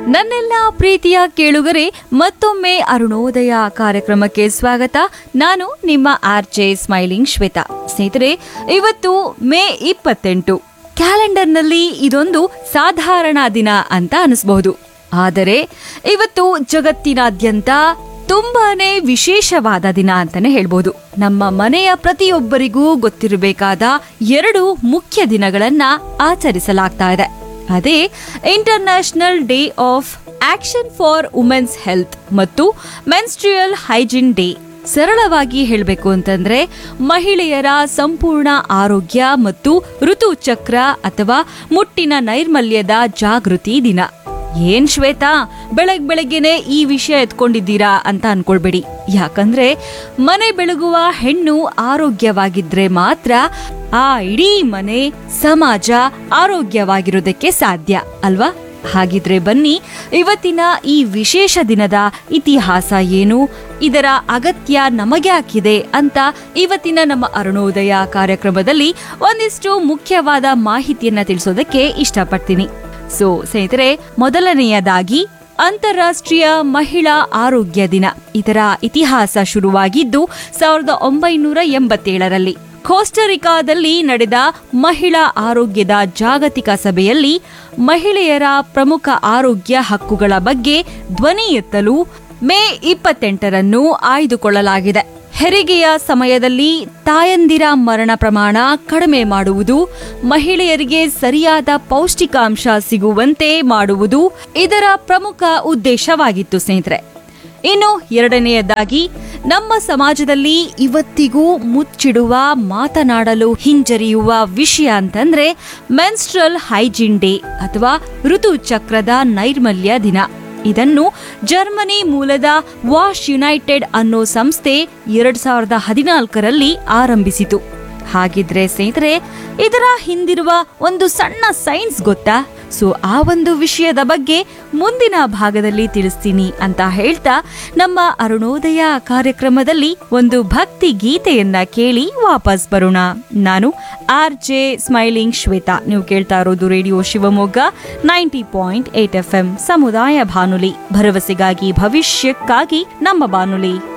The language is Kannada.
ನನ್ನೆಲ್ಲ ಪ್ರೀತಿಯ ಕೇಳುಗರೆ ಮತ್ತೊಮ್ಮೆ ಅರುಣೋದಯ ಕಾರ್ಯಕ್ರಮಕ್ಕೆ ಸ್ವಾಗತ ನಾನು ನಿಮ್ಮ ಆರ್ ಜೆ ಸ್ಮೈಲಿಂಗ್ ಶ್ವೇತಾ ಸ್ನೇಹಿತರೆ ಇವತ್ತು ಮೇ ಇಪ್ಪತ್ತೆಂಟು ಕ್ಯಾಲೆಂಡರ್ನಲ್ಲಿ ಇದೊಂದು ಸಾಧಾರಣ ದಿನ ಅಂತ ಅನಿಸಬಹುದು ಆದರೆ ಇವತ್ತು ಜಗತ್ತಿನಾದ್ಯಂತ ತುಂಬಾನೇ ವಿಶೇಷವಾದ ದಿನ ಅಂತಾನೆ ಹೇಳ್ಬೋದು ನಮ್ಮ ಮನೆಯ ಪ್ರತಿಯೊಬ್ಬರಿಗೂ ಗೊತ್ತಿರಬೇಕಾದ ಎರಡು ಮುಖ್ಯ ದಿನಗಳನ್ನ ಆಚರಿಸಲಾಗ್ತಾ ಇದೆ ಅದೇ international day of action for women's health ಮತ್ತು ಮೆನ್ಸ್ಟ್ರಿಯಲ್ ಹೈಜಿನ್ ಡೇ ಸರಳವಾಗಿ ಹೇಳಬೇಕು ಅಂತಂದ್ರೆ ಮಹಿಳೆಯರ ಸಂಪೂರ್ಣ ಆರೋಗ್ಯ ಮತ್ತು ಋತುಚಕ್ರ ಅಥವಾ ಮುಟ್ಟಿನ ನೈರ್ಮಲ್ಯದ ಜಾಗೃತಿ ದಿನ ಏನ್ ಶ್ವೇತಾ ಬೆಳಗ್ ಬೆಳಗ್ಗೆನೆ ಈ ವಿಷಯ ಎತ್ಕೊಂಡಿದ್ದೀರಾ ಅಂತ ಅನ್ಕೊಳ್ಬೇಡಿ ಯಾಕಂದ್ರೆ ಮನೆ ಬೆಳಗುವ ಹೆಣ್ಣು ಆರೋಗ್ಯವಾಗಿದ್ರೆ ಮಾತ್ರ ಆ ಇಡೀ ಮನೆ ಸಮಾಜ ಆರೋಗ್ಯವಾಗಿರೋದಕ್ಕೆ ಸಾಧ್ಯ ಅಲ್ವಾ ಹಾಗಿದ್ರೆ ಬನ್ನಿ ಇವತ್ತಿನ ಈ ವಿಶೇಷ ದಿನದ ಇತಿಹಾಸ ಏನು ಇದರ ಅಗತ್ಯ ನಮಗ್ಯಾಕಿದೆ ಅಂತ ಇವತ್ತಿನ ನಮ್ಮ ಅರುಣೋದಯ ಕಾರ್ಯಕ್ರಮದಲ್ಲಿ ಒಂದಿಷ್ಟು ಮುಖ್ಯವಾದ ಮಾಹಿತಿಯನ್ನ ತಿಳಿಸೋದಕ್ಕೆ ಇಷ್ಟಪಡ್ತೀನಿ ಸೊ ಸ್ನೇಹಿತರೆ ಮೊದಲನೆಯದಾಗಿ ಅಂತಾರಾಷ್ಟ್ರೀಯ ಮಹಿಳಾ ಆರೋಗ್ಯ ದಿನ ಇದರ ಇತಿಹಾಸ ಶುರುವಾಗಿದ್ದು ಸಾವಿರದ ಒಂಬೈನೂರ ಎಂಬತ್ತೇಳರಲ್ಲಿ ಕೋಸ್ಟರಿಕಾದಲ್ಲಿ ನಡೆದ ಮಹಿಳಾ ಆರೋಗ್ಯದ ಜಾಗತಿಕ ಸಭೆಯಲ್ಲಿ ಮಹಿಳೆಯರ ಪ್ರಮುಖ ಆರೋಗ್ಯ ಹಕ್ಕುಗಳ ಬಗ್ಗೆ ಧ್ವನಿ ಎತ್ತಲು ಮೇ ಇಪ್ಪತ್ತೆಂಟರನ್ನು ಆಯ್ದುಕೊಳ್ಳಲಾಗಿದೆ ಹೆರಿಗೆಯ ಸಮಯದಲ್ಲಿ ತಾಯಂದಿರ ಮರಣ ಪ್ರಮಾಣ ಕಡಿಮೆ ಮಾಡುವುದು ಮಹಿಳೆಯರಿಗೆ ಸರಿಯಾದ ಪೌಷ್ಟಿಕಾಂಶ ಸಿಗುವಂತೆ ಮಾಡುವುದು ಇದರ ಪ್ರಮುಖ ಉದ್ದೇಶವಾಗಿತ್ತು ಸ್ನೇಹಿತರೆ ಇನ್ನು ಎರಡನೆಯದಾಗಿ ನಮ್ಮ ಸಮಾಜದಲ್ಲಿ ಇವತ್ತಿಗೂ ಮುಚ್ಚಿಡುವ ಮಾತನಾಡಲು ಹಿಂಜರಿಯುವ ವಿಷಯ ಅಂತಂದ್ರೆ ಮೆನ್ಸ್ಟ್ರಲ್ ಹೈಜಿನ್ ಡೇ ಅಥವಾ ಋತುಚಕ್ರದ ನೈರ್ಮಲ್ಯ ದಿನ ಇದನ್ನು ಜರ್ಮನಿ ಮೂಲದ ವಾಶ್ ಯುನೈಟೆಡ್ ಅನ್ನೋ ಸಂಸ್ಥೆ ಎರಡ್ ಸಾವಿರದ ಹದಿನಾಲ್ಕರಲ್ಲಿ ಆರಂಭಿಸಿತು ಹಾಗಿದ್ರೆ ಸ್ನೇಹಿತರೆ ಇದರ ಹಿಂದಿರುವ ಒಂದು ಸಣ್ಣ ಸೈನ್ಸ್ ಗೊತ್ತಾ ಸೊ ಆ ಒಂದು ವಿಷಯದ ಬಗ್ಗೆ ಮುಂದಿನ ಭಾಗದಲ್ಲಿ ತಿಳಿಸ್ತೀನಿ ಅಂತ ಹೇಳ್ತಾ ನಮ್ಮ ಅರುಣೋದಯ ಕಾರ್ಯಕ್ರಮದಲ್ಲಿ ಒಂದು ಭಕ್ತಿ ಗೀತೆಯನ್ನ ಕೇಳಿ ವಾಪಸ್ ಬರೋಣ ನಾನು ಆರ್ ಜೆ ಸ್ಮೈಲಿಂಗ್ ಶ್ವೇತಾ ನೀವು ಕೇಳ್ತಾ ಇರೋದು radio Shivamogga ninety point eight F M ಸಮುದಾಯ ಬಾನುಲಿ ಭರವಸೆಗಾಗಿ ಭವಿಷ್ಯಕ್ಕಾಗಿ ನಮ್ಮ ಬಾನುಲಿ